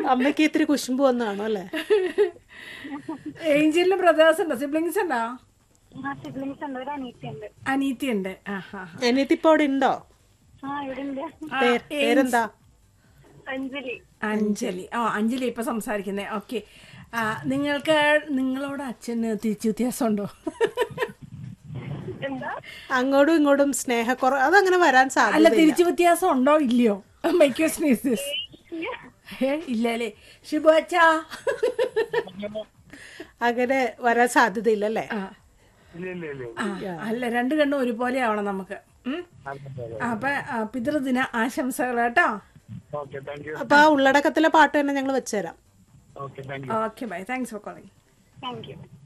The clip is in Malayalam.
അമ്മയ്ക്ക് ഇത്തിരി കുശുമ്പ് വന്നാണോ അല്ലേ ഏഞ്ചലിന് ബ്രദേഴ്സ് ഉണ്ടോ സിബ്ലിങ്സ് ഉണ്ടോ ആ സിബ്ലിങ്സ് ഉണ്ട് ഒരു അനീറ്റുണ്ട് അനീത്തി ഉണ്ട് ആ ഹാ അനിയത്തിപ്പോ അവിടെ ഉണ്ടോ ആ ഇവിടെ ഉണ്ട് പേര്- പേരെന്താ അഞ്ജലി അഞ്ജലി ആ അഞ്ജലി ഇപ്പൊ സംസാരിക്കുന്നേ ഓക്കെ നിങ്ങൾക്ക് നിങ്ങളോട് അച്ഛന് തിരിച്ചു വ്യത്യാസമുണ്ടോ എന്താ അങ്ങോട്ടും ഇങ്ങോട്ടും സ്നേഹക്കുറവ് അതങ്ങനെ വരാൻ അല്ല സാധ്യത തിരിച്ചു വ്യത്യാസം ഉണ്ടോ ഇല്ലയോ മൈക്യോ സ്നേഹിസ് ഏ ഇല്ല അല്ലേ ഷിബു അച്ഛാ അങ്ങനെ വരാൻ സാധ്യതയില്ലല്ലേ ആ. ആ, അല്ല രണ്ട് കണ്ണും ഒരുപോലെ ആവണം നമുക്ക് ഉം? അപ്പൊ ആ, പിതൃദിന ആശംസകൾ കേട്ടോ ഓക്കെ താങ്ക് യു അപ്പൊ ആ ഉള്ളടക്കത്തിലെ പാട്ട് തന്നെ ഞങ്ങൾ വെച്ചുതരാം okay thank you okay bye thanks for calling thank U